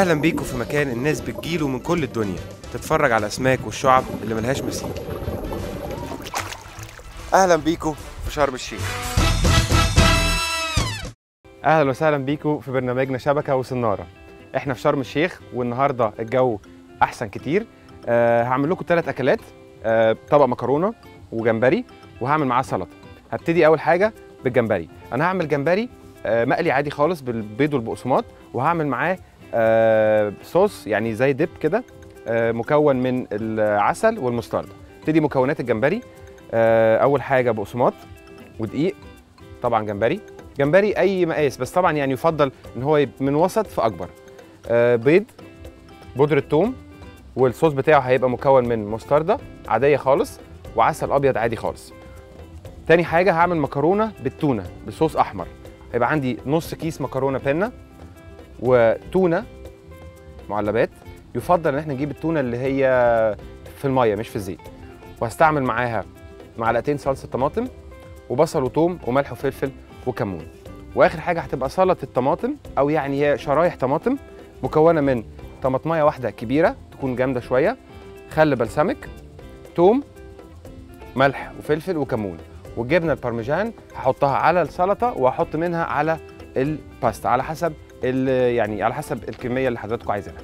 اهلا بيكم في مكان الناس بتجيله من كل الدنيا تتفرج على الاسماك والشعب اللي ملهاش مثيل اهلا بيكم في شرم الشيخ اهلا وسهلا بيكم في برنامجنا شبكه وسناره احنا في شرم الشيخ والنهارده الجو احسن كتير أه هعمل لكم ثلاث اكلات أه طبق مكرونه وجمبري وهعمل معاه سلطه هبتدي اول حاجه بالجمبري انا هعمل جمبري أه مقلي عادي خالص بالبيض والبقسماط وهعمل معاه أه صوص يعني زي ديب كده أه مكون من العسل والمستردة ابتدي مكونات الجمبري أه اول حاجه بقسماط ودقيق طبعا جمبري جمبري اي مقاس بس طبعا يعني يفضل ان هو يبقى من وسط في اكبر آه بيض بودره ثوم والصوص بتاعه هيبقى مكون من مستردة عاديه خالص وعسل ابيض عادي خالص تاني حاجه هعمل مكرونه بالتونه بصوص احمر هيبقى عندي نص كيس مكرونه بينا وتونه معلبات يفضل ان احنا نجيب التونه اللي هي في الميه مش في الزيت وهستعمل معاها معلقتين صلصه طماطم وبصل وثوم وملح وفلفل وكمون واخر حاجه هتبقى سلطه الطماطم او يعني هي شرايح طماطم مكونه من طماطمايه واحده كبيره تكون جامده شويه خل بلسمك توم ملح وفلفل وكمون والجبنه البارميجان هحطها على السلطه وهحط منها على الباستا على حسب يعني على حسب الكميه اللي حضراتكم عايزينها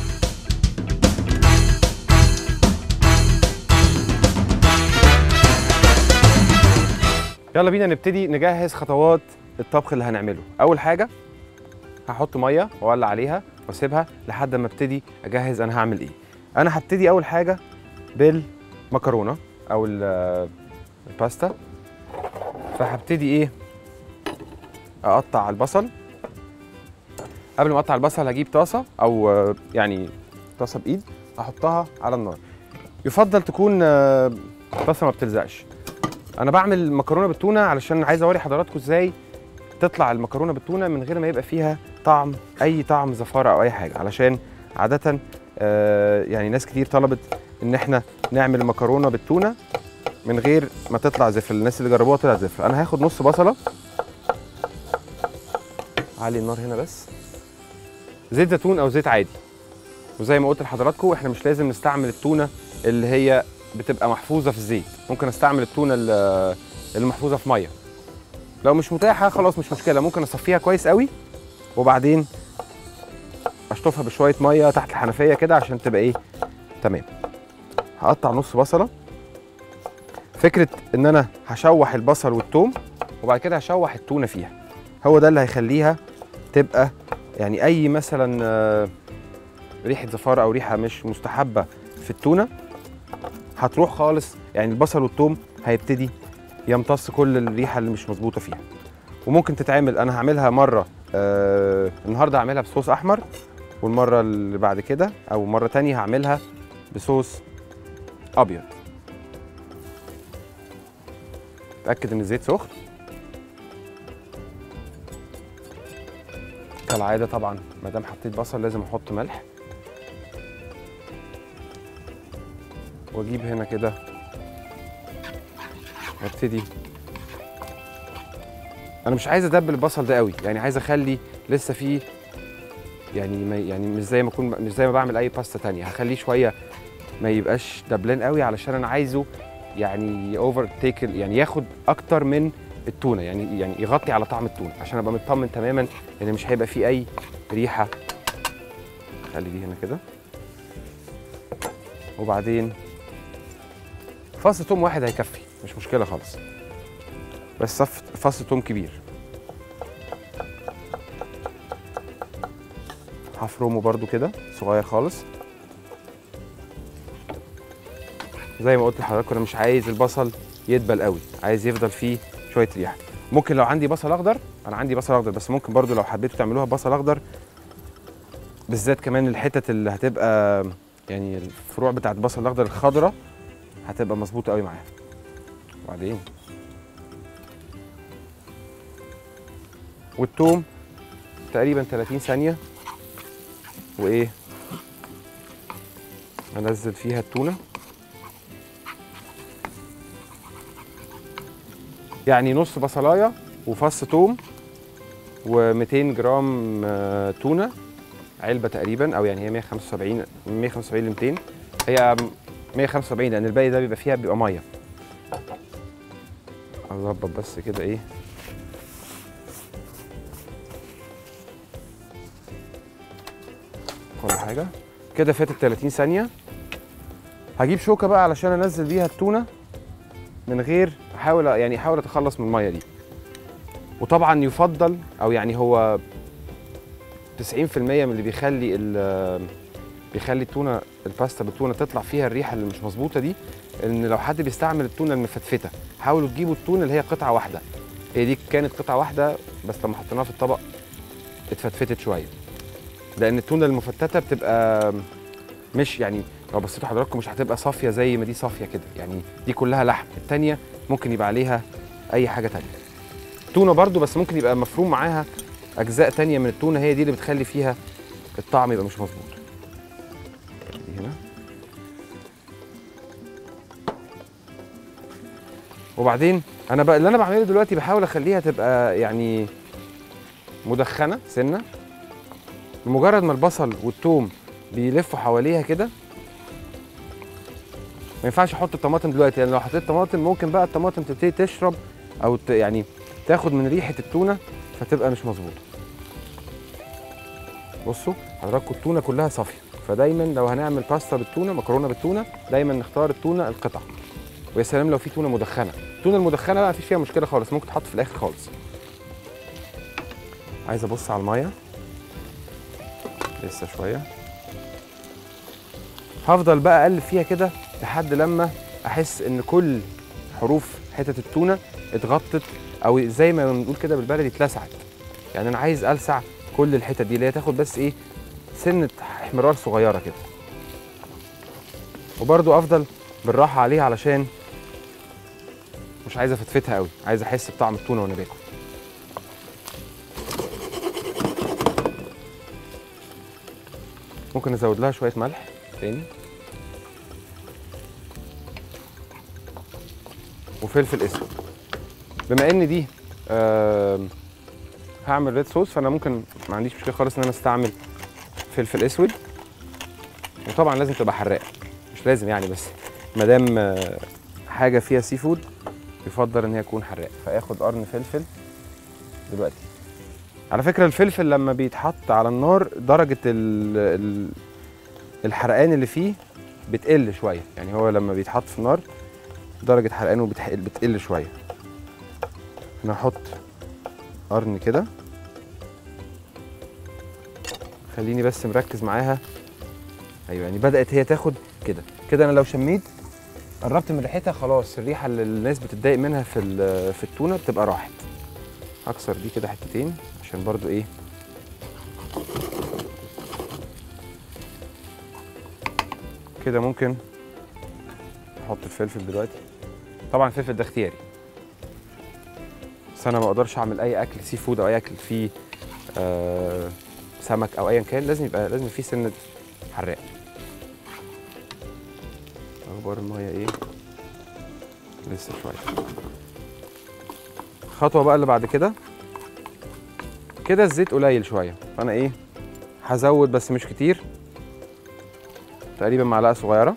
يلا بينا نبتدي نجهز خطوات الطبخ اللي هنعمله اول حاجه هحط ميه واولع عليها واسيبها لحد ما ابتدي اجهز انا هعمل ايه انا هبتدي اول حاجه بالمكرونه او الباستا فهبتدي ايه اقطع البصل قبل ما اقطع البصل هجيب طاسه او يعني طاسه بايد احطها على النار يفضل تكون طاسه ما بتلزقش انا بعمل مكرونه بالتونه علشان عايز اوري حضراتكم ازاي تطلع المكرونه بالتونه من غير ما يبقى فيها طعم اي طعم زفاره او اي حاجه علشان عاده آه يعني ناس كتير طلبت ان احنا نعمل مكرونه بالتونه من غير ما تطلع زفر الناس اللي جربوها طلعت زفر انا هاخد نص بصله علي النار هنا بس زيت زيتون او زيت عادي وزي ما قلت لحضراتكم احنا مش لازم نستعمل التونه اللي هي بتبقى محفوظه في الزيت ممكن استعمل التونه اللي محفوظه في ميه لو مش متاحه خلاص مش مشكله ممكن اصفيها كويس قوي وبعدين اشطفها بشويه ميه تحت الحنفيه كده عشان تبقى ايه تمام هقطع نص بصله فكره ان انا هشوح البصل والثوم وبعد كده هشوح التونه فيها هو ده اللي هيخليها تبقى يعني اي مثلا ريحه زفاره او ريحه مش مستحبه في التونه هتروح خالص يعني البصل والثوم هيبتدي يمتص كل الريحه اللي مش مظبوطه فيها وممكن تتعمل انا هعملها مره آه النهارده هعملها بصوص احمر والمره اللي بعد كده او مره تانية هعملها بصوص ابيض اتاكد ان الزيت سخن كالعاده طبعا ما دام حطيت بصل لازم احط ملح واجيب هنا كده وابتدي انا مش عايز ادبل البصل ده قوي يعني عايز اخلي لسه فيه يعني ما يعني مش زي ما اكون مش زي ما بعمل اي باستا تانية هخليه شويه ما يبقاش دبلان قوي علشان انا عايزه يعني اوفر تيك يعني ياخد اكتر من التونه يعني يعني يغطي على طعم التونه عشان ابقى مطمن تماما ان مش هيبقى فيه اي ريحه خلي دي هنا كده وبعدين فص توم واحد هيكفي مش مشكله خالص بس صف فص توم كبير هفرمه برده كده صغير خالص زي ما قلت لحضراتكم انا مش عايز البصل يدبل قوي عايز يفضل فيه شويه ريحه ممكن لو عندي بصل اخضر انا عندي بصل اخضر بس ممكن برده لو حبيتوا تعملوها بصل اخضر بالذات كمان الحتت اللي هتبقى يعني الفروع بتاعت البصل الاخضر الخضراء هتبقى مظبوطه قوي معاها وبعدين والثوم تقريبا 30 ثانيه وايه انزل فيها التونه يعني نص بصلايه وفص ثوم و200 جرام آه، تونه علبه تقريبا او يعني هي 175 من 175 ل 200 هي 175 لان الباقي ده بيبقى فيها بيبقى ميه اظبط بس كده ايه كل حاجه كده فاتت 30 ثانيه هجيب شوكه بقى علشان انزل بيها التونه من غير احاول يعني احاول اتخلص من الميه دي وطبعا يفضل او يعني هو 90% من اللي بيخلي ال- بيخلي التونه الباستا بالتونه تطلع فيها الريحه اللي مش مظبوطه دي ان لو حد بيستعمل التونه المفتفته حاولوا تجيبوا التونه اللي هي قطعه واحده هي دي كانت قطعه واحده بس لما حطيناها في الطبق اتفتفتت شويه لان التونه المفتته بتبقى مش يعني لو بصيتوا حضراتكم مش هتبقى صافيه زي ما دي صافيه كده يعني دي كلها لحم التانيه ممكن يبقى عليها اي حاجه تانية تونه برضو بس ممكن يبقى مفروم معاها اجزاء تانية من التونه هي دي اللي بتخلي فيها الطعم يبقى مش مظبوط دي هنا وبعدين انا بقى اللي انا بعمله دلوقتي بحاول اخليها تبقى يعني مدخنه سنه بمجرد ما البصل والثوم بيلفوا حواليها كده ما ينفعش احط الطماطم دلوقتي لان لو حطيت طماطم ممكن بقى الطماطم تبتدي تشرب او ت- يعني تاخد من ريحه التونه فتبقى مش مظبوطه بصوا حضراتكم التونه كلها صافيه فدايما لو هنعمل باستا بالتونه مكرونه بالتونه دايما نختار التونه القطع ويا سلام لو في تونه مدخنه التونه المدخنه بقى مفيش فيها مشكله خالص ممكن تحط في الاخر خالص عايز ابص على الميه لسه شويه هفضل بقى اقلب فيها كده لحد لما احس ان كل حروف حتت التونه اتغطت او زي ما بنقول كده بالبلدي اتلسعت يعني انا عايز السع كل الحتت دي اللي هي تاخد بس ايه سنه احمرار صغيره كده وبرده افضل بالراحه عليها علشان مش عايز افتفتها قوي عايز احس بطعم التونه وانا باكل ممكن ازود لها شويه ملح تاني وفلفل اسود بما ان دي آم، هعمل ريد صوص فانا ممكن ما عنديش مشكله خالص ان انا استعمل فلفل اسود وطبعا لازم تبقى حراقه مش لازم يعني بس ما دام آه، حاجه فيها سي فود يفضل ان هي تكون حراقه فاخد قرن فلفل دلوقتي على فكره الفلفل لما بيتحط على النار درجه ال ال الحرقان اللي فيه بتقل شويه يعني هو لما بيتحط في النار درجه حرقانه بتح- بتقل شويه انا هحط قرن كده خليني بس مركز معاها ايوه يعني بدات هي تاخد كده كده انا لو شميت قربت من ريحتها خلاص الريحه اللي الناس بتتضايق منها في ال- في التونه بتبقى راحت هكسر دي كده حتتين عشان برضو ايه كده ممكن احط الفلفل دلوقتي طبعا الفلفل ده اختياري بس انا ما اقدرش اعمل اي اكل سي فود او اي اكل فيه آه سمك او ايا كان لازم يبقى لازم فيه سنه حراق اخبار الميه ايه لسه شويه الخطوه بقى اللي بعد كده كده الزيت قليل شويه فانا ايه هزود بس مش كتير تقريبا معلقه صغيره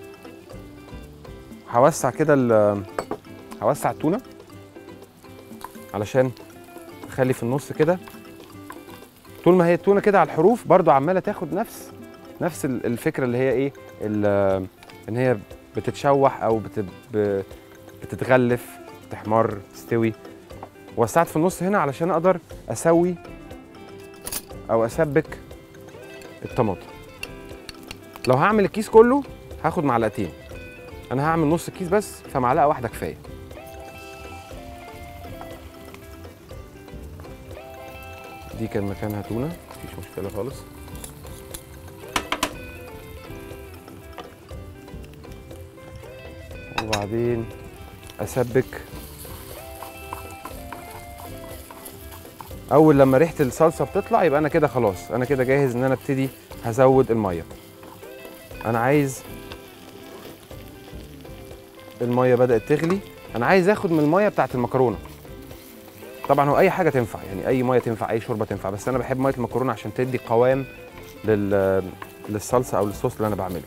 هوسع كده ال هوسع التونه علشان اخلي في النص كده طول ما هي التونه كده على الحروف برضو عماله تاخد نفس نفس ال- الفكره اللي هي ايه ال- ان هي بتتشوح او بت ب- بتتغلف تحمر تستوي وسعت في النص هنا علشان اقدر اسوي او اسبك الطماطم لو هعمل الكيس كله هاخد معلقتين انا هعمل نص الكيس بس فمعلقه واحده كفايه دي كان مكانها تونه مفيش مشكله خالص وبعدين اسبك اول لما ريحه الصلصه بتطلع يبقى انا كده خلاص انا كده جاهز ان انا ابتدي هزود الميه انا عايز الميه بدات تغلي انا عايز اخد من الميه بتاعت المكرونه طبعا هو اي حاجه تنفع يعني اي ميه تنفع اي شوربه تنفع بس انا بحب ميه المكرونه عشان تدي قوام لل للصلصه او للصوص اللي انا بعمله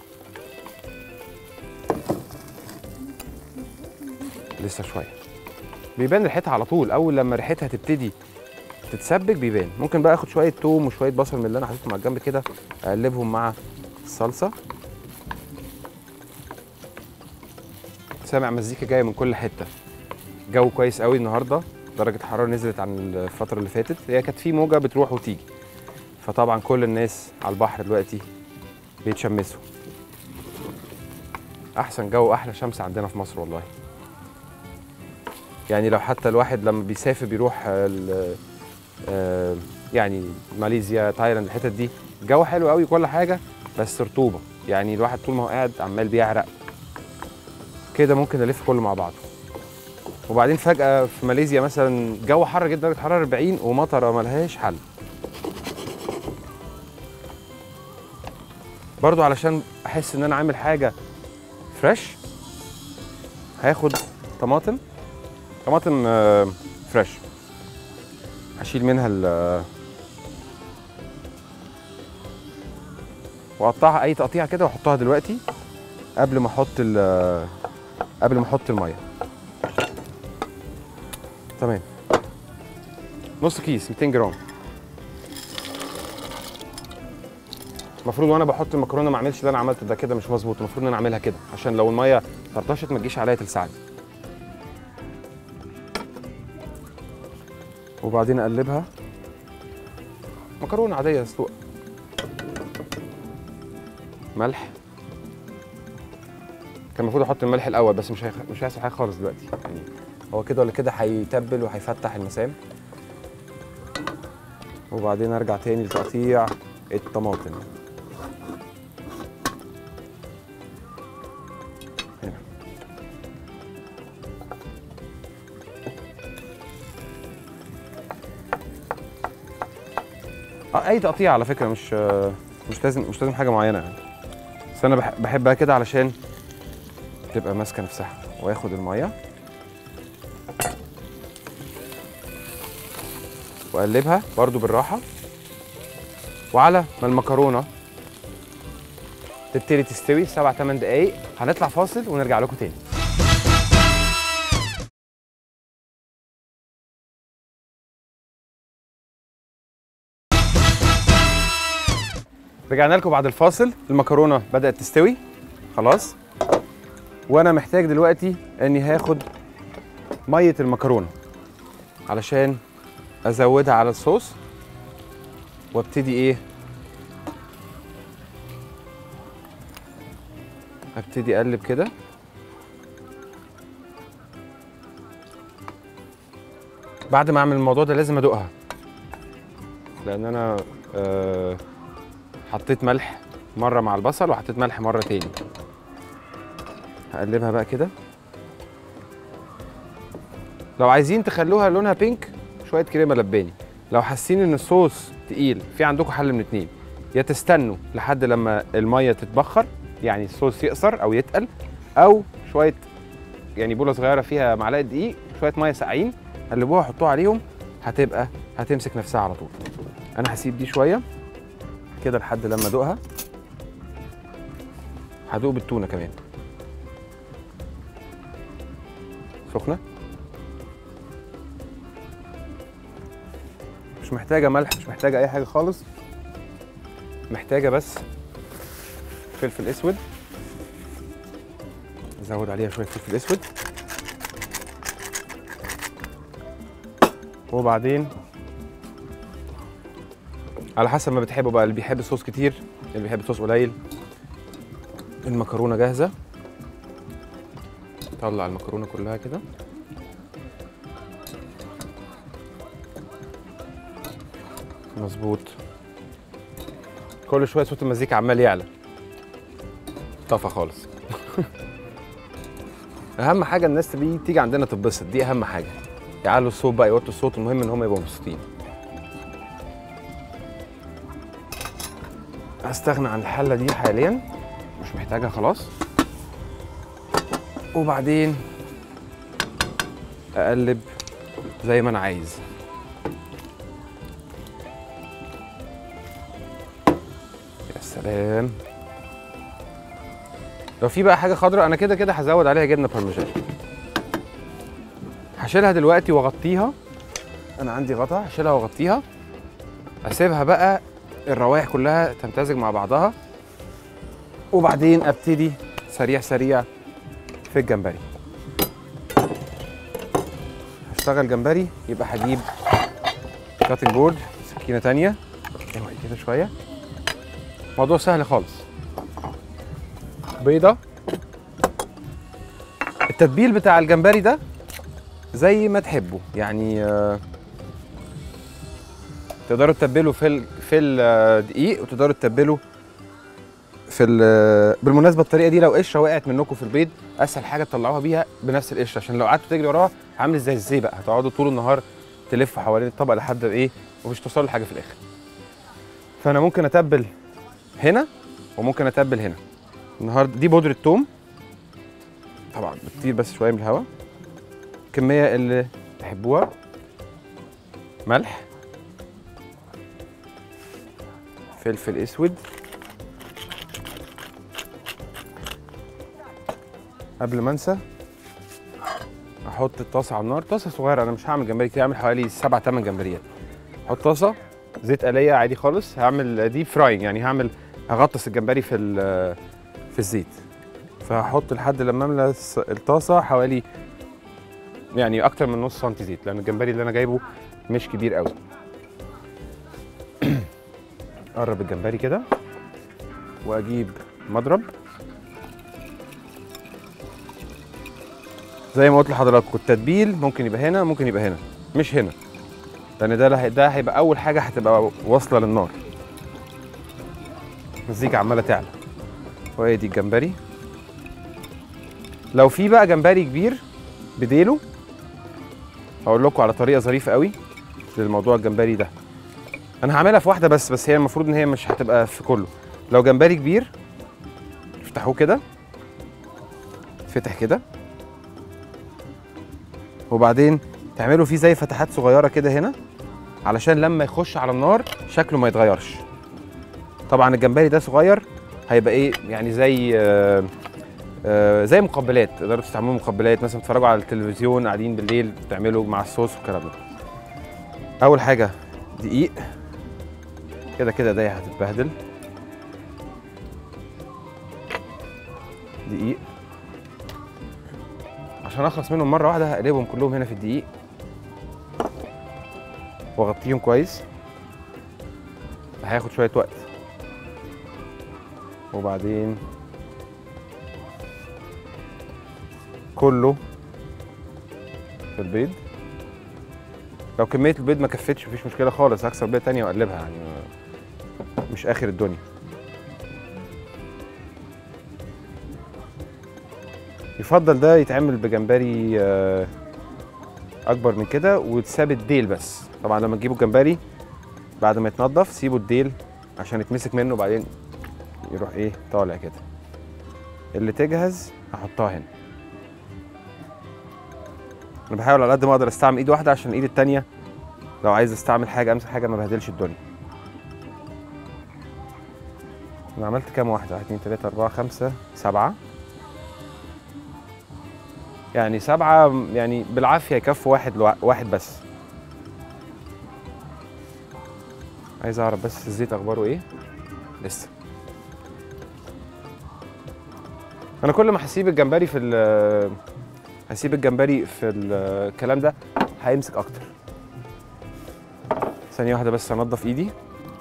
لسه شويه بيبان ريحتها على طول اول لما ريحتها تبتدي تتسبك بيبان ممكن بقى اخد شويه توم وشويه بصل من اللي انا حطيتهم على الجنب كده اقلبهم مع الصلصه سامع مزيكا جايه من كل حته جو كويس قوي النهارده درجه الحراره نزلت عن الفتره اللي فاتت هي كانت في موجه بتروح وتيجي فطبعا كل الناس على البحر دلوقتي بيتشمسوا احسن جو احلى شمس عندنا في مصر والله يعني لو حتى الواحد لما بيسافر بيروح ال- آه، يعني ماليزيا تايلاند الحتت دي الجو حلو قوي كل حاجه بس رطوبه يعني الواحد طول ما هو قاعد عمال بيعرق كده ممكن الف كله مع بعضه وبعدين فجاه في ماليزيا مثلا جو حر جدا درجه حراره 40 ومطره ملهاش حل برضو علشان احس ان انا عامل حاجه فريش هاخد طماطم طماطم آه، فريش هشيل منها ال واقطعها اي تقطيعه كده واحطها دلوقتي قبل ما احط ال قبل ما احط الميه تمام نص كيس 200 جرام المفروض وانا بحط المكرونه ما اعملش اللي انا عملته ده كده مش مظبوط المفروض ان انا اعملها كده عشان لو الميه طرطشت ما تجيش عليا تلسعني وبعدين اقلبها مكرونه عاديه مسلوقه ملح كان المفروض احط الملح الاول بس مش هيخ... مش هيحصل حاجه خالص دلوقتي يعني هو كده ولا كده هيتبل وهيفتح المسام وبعدين ارجع تاني لتقطيع الطماطم هنا اه اي تقطيع على فكره مش مش لازم مش لازم حاجه معينه يعني بس انا بح- بحبها كده علشان تبقى ماسكه نفسها واخد الميه واقلبها برضو بالراحه وعلى ما المكرونه تبتدي تستوي سبع ثمان دقايق هنطلع فاصل ونرجع لكم تاني رجعنا لكم بعد الفاصل المكرونه بدات تستوي خلاص وانا محتاج دلوقتي اني هاخد ميه المكرونه علشان ازودها على الصوص وابتدي ايه ابتدي اقلب كده بعد ما اعمل الموضوع ده لازم ادوقها لان انا آه حطيت ملح مره مع البصل وحطيت ملح مره تاني هقلبها بقى كده لو عايزين تخلوها لونها بينك شويه كريمه لباني لو حاسين ان الصوص تقيل في عندكم حل من اتنين يا تستنوا لحد لما الميه تتبخر يعني الصوص يقصر او يتقل او شويه يعني بوله صغيره فيها معلقه دقيق شويه ميه ساقعين قلبوها حطوها عليهم هتبقى هتمسك نفسها على طول انا هسيب دي شويه كده لحد لما ادوقها هدوق بالتونه كمان سخنه مش محتاجه ملح مش محتاجه اي حاجه خالص محتاجه بس فلفل اسود ازود عليها شويه فلفل اسود وبعدين على حسب ما بتحبوا بقى اللي بيحب الصوص كتير اللي بيحب الصوص قليل المكرونه جاهزه طلع المكرونه كلها كده مظبوط كل شويه صوت المزيكا عمال يعلى طفى خالص اهم حاجه الناس تبي تيجي عندنا تتبسط دي اهم حاجه يعلوا الصوت بقى يوطوا الصوت المهم ان هم يبقوا مبسوطين هستغنى عن الحله دي حاليا مش محتاجها خلاص وبعدين اقلب زي ما انا عايز سلام لو في بقى حاجه خضراء انا كده كده هزود عليها جبنه بارميجان هشيلها دلوقتي واغطيها انا عندي غطا هشيلها واغطيها اسيبها بقى الروائح كلها تمتزج مع بعضها وبعدين ابتدي سريع سريع في الجمبري هشتغل جمبري يبقى هجيب كاتنج بورد سكينه تانية اوعي كده شويه موضوع سهل خالص بيضه التتبيل بتاع الجمبري ده زي ما تحبوا يعني آه، تقدروا تتبلوا في ال- في الدقيق وتقدروا تتبلوا في ال- بالمناسبه الطريقه دي لو قشره وقعت منكم في البيض اسهل حاجه تطلعوها بيها بنفس القشره عشان لو قعدتوا تجري وراها عامل زي الزيبق هتقعدوا طول النهار تلفوا حوالين الطبق لحد ما ايه ومش توصلوا لحاجه في الاخر فانا ممكن اتبل هنا وممكن اتبل هنا النهارده دي بودره ثوم طبعا بتطير بس شويه من الهواء الكميه اللي تحبوها ملح فلفل اسود قبل ما انسى احط الطاسه على النار طاسه صغيره انا مش هعمل جمبري كتير هعمل حوالي سبع ثمان جمبريات احط طاسه زيت آلية عادي خالص هعمل دي فراينج يعني هعمل هغطس الجمبري في ال- في الزيت فهحط لحد لما املى الس- الطاسه حوالي يعني اكتر من نص سنتي زيت لان الجمبري اللي انا جايبه مش كبير قوي اقرب الجمبري كده واجيب مضرب زي ما قلت لحضراتكم التتبيل ممكن يبقى هنا ممكن يبقى هنا مش هنا لان ده ده ده هيبقى اول حاجه هتبقى واصله للنار المزيكا عماله تعلى وهي دي الجمبري لو في بقى جمبري كبير بديله هقول لكم على طريقه ظريفه قوي للموضوع الجمبري ده انا هعملها في واحده بس بس هي المفروض ان هي مش هتبقى في كله لو جمبري كبير افتحوه كده فتح كده وبعدين تعملوا فيه زي فتحات صغيره كده هنا علشان لما يخش على النار شكله ما يتغيرش طبعا الجمبري ده صغير هيبقى ايه يعني زي آه آه زي مقبلات تقدروا تستعملوا مقبلات مثلا تتفرجوا على التلفزيون قاعدين بالليل تعملوا مع الصوص والكلام ده اول حاجه دقيق كده كده ده هتتبهدل دقيق عشان اخلص منهم مره واحده هقلبهم كلهم هنا في الدقيق واغطيهم كويس هياخد شويه وقت وبعدين كله في البيض لو كميه البيض ما كفتش مفيش مشكله خالص هكسر بيضه تانية واقلبها يعني مش اخر الدنيا يفضل ده يتعمل بجمبري آه، اكبر من كده وتساب الديل بس طبعا لما تجيبوا الجمبري بعد ما يتنضف سيبوا الديل عشان يتمسك منه وبعدين يروح ايه طالع كده اللي تجهز هحطها هنا انا بحاول على قد ما اقدر استعمل ايد واحده عشان الايد التانية لو عايز استعمل حاجه امسك حاجه ما بهدلش الدنيا انا عملت كام واحده 1 2 3 4 5 7 يعني سبعة يعني بالعافية يكفوا واحد لو... واحد بس عايز اعرف بس الزيت اخباره ايه لسه انا كل ما هسيب الجمبري في ال هسيب الجمبري في الكلام ده هيمسك اكتر ثانية واحدة بس انضف ايدي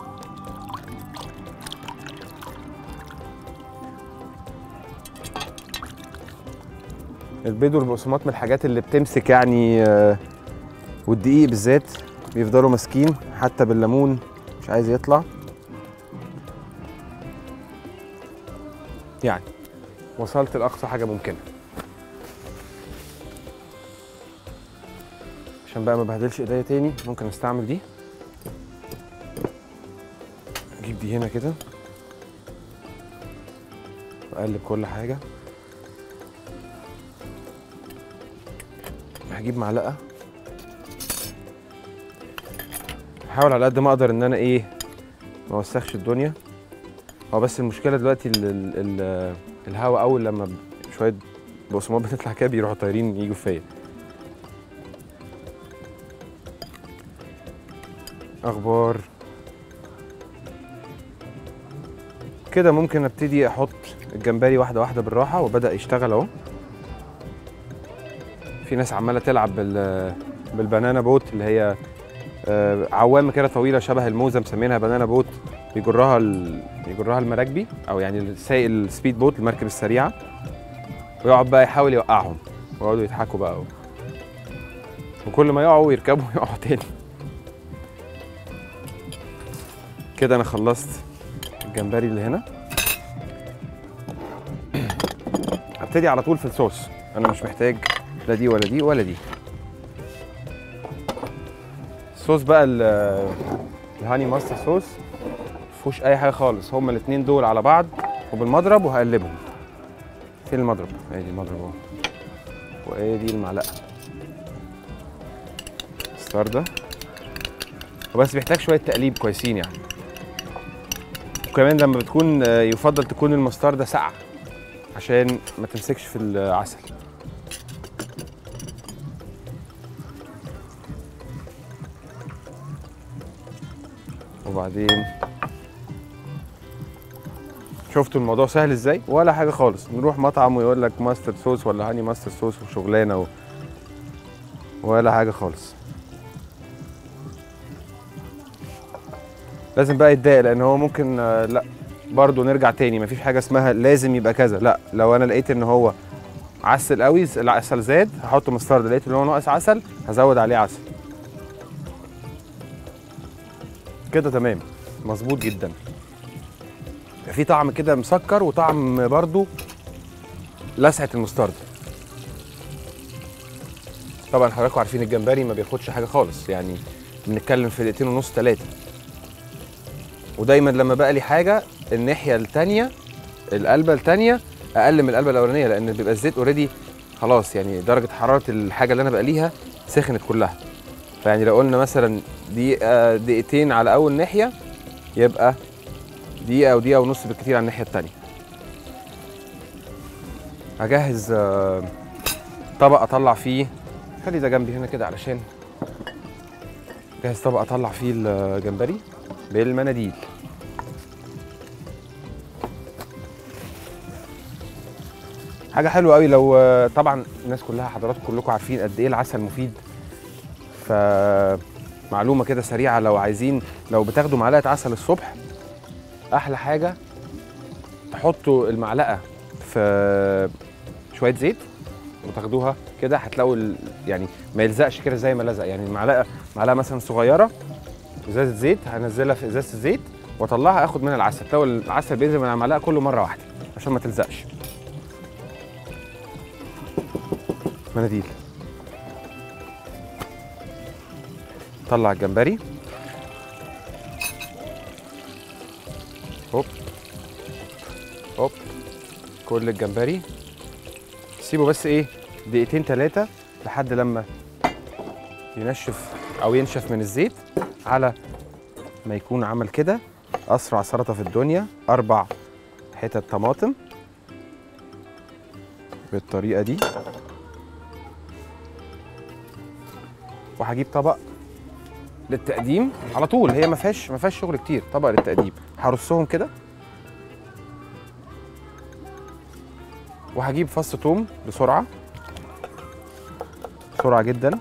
البيض والبقسماط من الحاجات اللي بتمسك يعني آه، والدقيق بالذات بيفضلوا ماسكين حتى بالليمون مش عايز يطلع يعني وصلت لاقصى حاجه ممكنه عشان بقى ما بهدلش ايديا تاني ممكن استعمل دي اجيب دي هنا كده واقلب كل حاجه هجيب معلقه احاول على قد ما اقدر ان انا ايه ما اوسخش الدنيا هو بس المشكله دلوقتي ال ال ال الهواء اول لما ب- شويه بقسماط بتطلع كده بيروحوا طايرين يجوا فيا اخبار كده ممكن ابتدي احط الجمبري واحده واحده بالراحه وبدا يشتغل اهو في ناس عماله تلعب بال بالبنانا بوت اللي هي آه، عوامه كده طويله شبه الموزه مسمينها بنانا بوت بيجرها ال... بيجرها المراكبي او يعني السايق السبيد بوت المركب السريعه ويقعد بقى يحاول يوقعهم ويقعدوا يضحكوا بقى وكل ما يقعوا يركبوا يقعوا تاني كده انا خلصت الجمبري اللي هنا هبتدي على طول في الصوص انا مش محتاج لا دي ولا دي ولا دي الصوص بقى ال- الهاني ماستر صوص مفيهوش اي حاجه خالص هما الاثنين دول على بعض وبالمضرب وهقلبهم فين المضرب ادي المضرب اهو وادي المعلقه ستاردة وبس بيحتاج شويه تقليب كويسين يعني وكمان لما بتكون آه، يفضل تكون المستردة ساقعه عشان ما تمسكش في العسل وبعدين شفتوا الموضوع سهل ازاي ولا حاجه خالص نروح مطعم ويقول لك ماستر صوص ولا هاني ماستر صوص وشغلانه و... ولا حاجه خالص لازم بقى يتضايق لان هو ممكن آه، لا برضه نرجع تاني مفيش حاجه اسمها لازم يبقى كذا لا لو انا لقيت ان هو عسل قوي العسل زاد هحط مسترد لقيت ان هو ناقص عسل هزود عليه عسل كده تمام مظبوط جدا في طعم كده مسكر وطعم برضو لسعه المسترد طبعا حضراتكم عارفين الجمبري ما بياخدش حاجه خالص يعني بنتكلم في دقيقتين ونص ثلاثه ودايما لما بقى لي حاجه الناحيه الثانيه القلبه الثانيه اقل من القلبه الاولانيه لان بيبقى الزيت اوريدي خلاص يعني درجه حراره الحاجه اللي انا بقليها سخنت كلها فيعني لو قلنا مثلا دقيقه دقيقتين على اول ناحيه يبقى دقيقه او دقيقه ونص بالكتير على الناحيه الثانيه هجهز آه، طبق اطلع فيه خلي ده جنبي هنا كده علشان جهز طبق اطلع فيه الجمبري بالمناديل حاجه حلوه قوي لو طبعا الناس كلها حضراتكم كلكم عارفين قد ايه العسل مفيد فمعلومه كده سريعه لو عايزين لو بتاخدوا معلقه عسل الصبح احلى حاجه تحطوا المعلقه في شويه زيت وتاخدوها كده هتلاقوا ال- يعني ما يلزقش كده زي ما لزق يعني المعلقه معلقه مثلا صغيره ازازه زيت هنزلها في ازازه الزيت واطلعها اخد منها العسل تلاقوا العسل بينزل من على المعلقه كله مره واحده عشان ما تلزقش مناديل طلع الجمبري هوب هوب كل الجمبري سيبه بس ايه دقيقتين ثلاثة لحد لما ينشف او ينشف من الزيت على ما يكون عمل كده اسرع سلطة في الدنيا اربع حتت طماطم بالطريقة دي وهجيب طبق للتقديم على طول هي ما فيهاش ما فيهاش شغل كتير طبق للتقديم هرصهم كده وهجيب فص توم بسرعه بسرعه جدا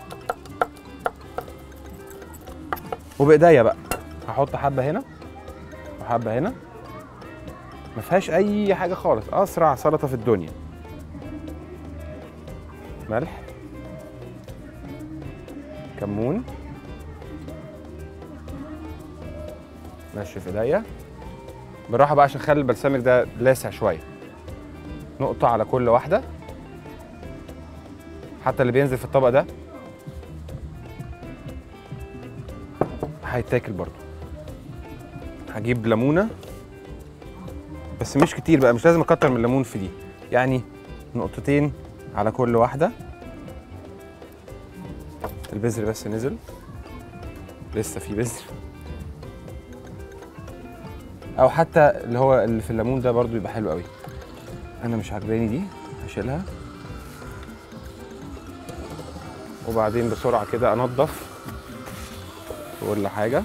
وبايديا بقى هحط حبه هنا وحبه هنا ما فيهاش اي حاجه خالص اسرع سلطه في الدنيا ملح كمون نشف ايديا بالراحه بقى عشان اخلي البلسمك ده لاسع شويه نقطه على كل واحده حتى اللي بينزل في الطبق ده هيتاكل برضو هجيب ليمونه بس مش كتير بقى مش لازم اكتر من الليمون في دي يعني نقطتين على كل واحده البذر بس نزل لسه في بذر او حتى اللي هو اللي في الليمون ده برضو يبقى حلو قوي انا مش عجباني دي هشيلها وبعدين بسرعه كده انضف كل حاجه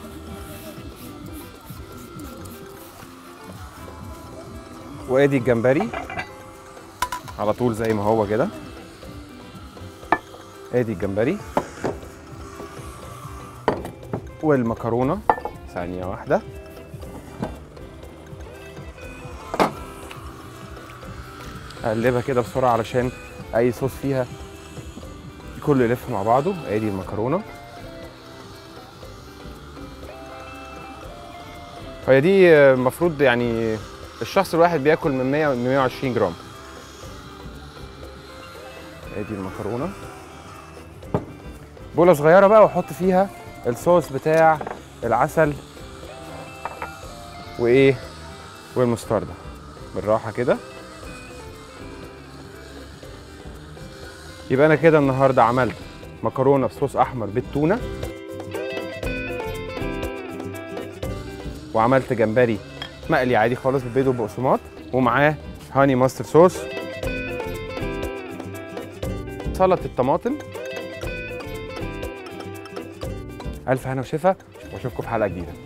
وادي الجمبري على طول زي ما هو كده ادي الجمبري والمكرونه ثانيه واحده اقلبها كده بسرعه علشان اي صوص فيها كله يلف مع بعضه ادي المكرونه هي دي المفروض يعني الشخص الواحد بياكل من 100 ل 120 جرام ادي المكرونه بوله صغيره بقى واحط فيها الصوص بتاع العسل وايه والمستردة بالراحه كده يبقى انا كده النهارده عملت مكرونه بصوص احمر بالتونه وعملت جمبري مقلي عادي خالص بالبيض والبقسماط ومعاه هاني ماستر صوص سلطه الطماطم الف هنا وشفا واشوفكم في حلقه جديده